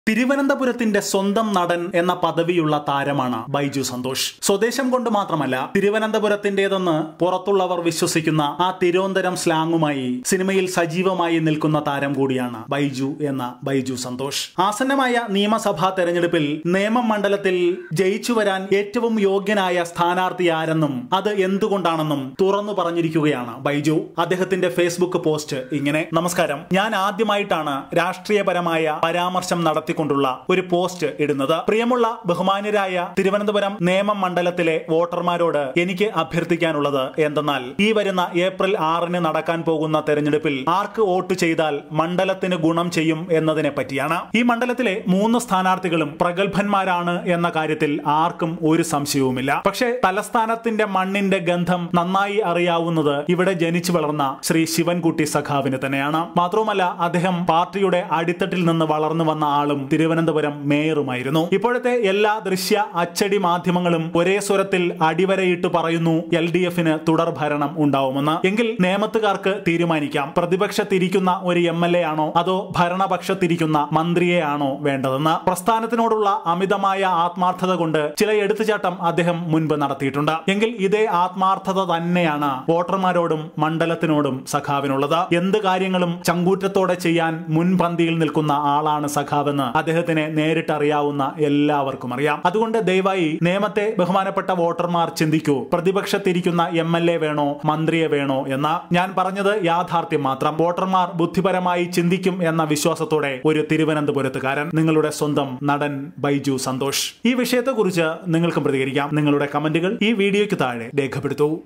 തിരുവനന്തപുരത്തിന്റെ സ്വന്തം നടൻ എന്ന പദവിയുള്ള താരമാണ് ബൈജു സന്തോഷ് സ്വദേശം കൊണ്ട് മാത്രമല്ല തിരുവനന്തപുരത്തിന്റേതെന്ന് പുറത്തുള്ളവർ വിശ്വസിക്കുന്ന ആ തിരുവനന്തപുരം സ്ലാങ്ങുമായി സിനിമയിൽ സജീവമായി നിൽക്കുന്ന താരം കൂടിയാണ് ബൈജു എന്ന ബൈജു സന്തോഷ് ആസന്നമായ നിയമസഭാ തെരഞ്ഞെടുപ്പിൽ നേമം മണ്ഡലത്തിൽ ജയിച്ചു വരാൻ ഏറ്റവും യോഗ്യനായ സ്ഥാനാർത്ഥി ആരെന്നും അത് എന്തുകൊണ്ടാണെന്നും തുറന്നു പറഞ്ഞിരിക്കുകയാണ് ബൈജു അദ്ദേഹത്തിന്റെ ഫേസ്ബുക്ക് പോസ്റ്റ് ഇങ്ങനെ നമസ്കാരം ഞാൻ ആദ്യമായിട്ടാണ് രാഷ്ട്രീയപരമായ പരാമർശം നടത്തിക്കൊണ്ടുള്ള ഒരു പോസ്റ്റ് ഇടുന്നത് പ്രിയമുള്ള ബഹുമാന്യരായ തിരുവനന്തപുരം നേമം മണ്ഡലത്തിലെ വോട്ടർമാരോട് എനിക്ക് അഭ്യർത്ഥിക്കാനുള്ളത് എന്തെന്നാൽ ഈ വരുന്ന ഏപ്രിൽ ആറിന് നടക്കാൻ പോകുന്ന തെരഞ്ഞെടുപ്പിൽ ആർക്ക് വോട്ട് ചെയ്താൽ മണ്ഡലത്തിന് ഗുണം ചെയ്യും എന്നതിനെ പറ്റിയാണ് ഈ മണ്ഡലത്തിലെ മൂന്ന് സ്ഥാനാർത്ഥികളും പ്രഗത്ഭന്മാരാണ് എന്ന കാര്യത്തിൽ ആർക്കും ഒരു സംശയവുമില്ല പക്ഷേ തലസ്ഥാനത്തിന്റെ മണ്ണിന്റെ ഗന്ധം നന്നായി അറിയാവുന്നത് ഇവിടെ ജനിച്ചു വളർന്ന ശ്രീ ശിവൻകുട്ടി സഖാവിന് തന്നെയാണ് മാത്രവുമല്ല അദ്ദേഹം പാർട്ടിയുടെ അടിത്തട്ടിൽ നിന്ന് വളർന്നു വന്ന ആളും തിരുവനന്തപുരം മേയറുമായിരുന്നു ഇപ്പോഴത്തെ എല്ലാ ദൃശ്യ അച്ചടി മാധ്യമങ്ങളും ഒരേ സ്വരത്തിൽ അടിവരയിട്ട് പറയുന്നു എൽ ഡി എഫിന് തുടർ ഭരണം ഉണ്ടാവുമെന്ന് എങ്കിൽ നേമത്തുകാർക്ക് തീരുമാനിക്കാം പ്രതിപക്ഷത്തിരിക്കുന്ന ഒരു എം എൽ എ ആണോ അതോ ഭരണപക്ഷത്തിരിക്കുന്ന മന്ത്രിയെയാണോ വേണ്ടതെന്ന് പ്രസ്ഥാനത്തിനോടുള്ള അമിതമായ ആത്മാർത്ഥത കൊണ്ട് ചില എടുത്തുചാട്ടം അദ്ദേഹം മുൻപ് നടത്തിയിട്ടുണ്ട് എങ്കിൽ ഇതേ ആത്മാർത്ഥത തന്നെയാണ് വോട്ടർമാരോടും മണ്ഡലത്തിനോടും സഖാവിനുള്ളത് എന്ത് കാര്യങ്ങളും ചങ്കൂറ്റത്തോടെ ചെയ്യാൻ മുൻപന്തിയിൽ നിൽക്കുന്ന ആളാണ് സഖാവെന്ന് അദ്ദേഹത്തിനെ നേരിട്ടറിയാവുന്ന എല്ലാവർക്കും അറിയാം അതുകൊണ്ട് ദയവായി നിയമത്തെ ബഹുമാനപ്പെട്ട വോട്ടർമാർ ചിന്തിക്കൂ പ്രതിപക്ഷത്തിരിക്കുന്ന എം എൽ എ വേണോ മന്ത്രിയെ വേണോ എന്ന ഞാൻ പറഞ്ഞത് യാഥാർത്ഥ്യം മാത്രം വോട്ടർമാർ ബുദ്ധിപരമായി ചിന്തിക്കും എന്ന വിശ്വാസത്തോടെ ഒരു തിരുവനന്തപുരത്തുകാരൻ നിങ്ങളുടെ സ്വന്തം നടൻ ബൈജു സന്തോഷ് ഈ വിഷയത്തെക്കുറിച്ച് നിങ്ങൾക്കും പ്രതികരിക്കാം നിങ്ങളുടെ കമന്റുകൾ ഈ വീഡിയോയ്ക്ക് താഴെ രേഖപ്പെടുത്തൂ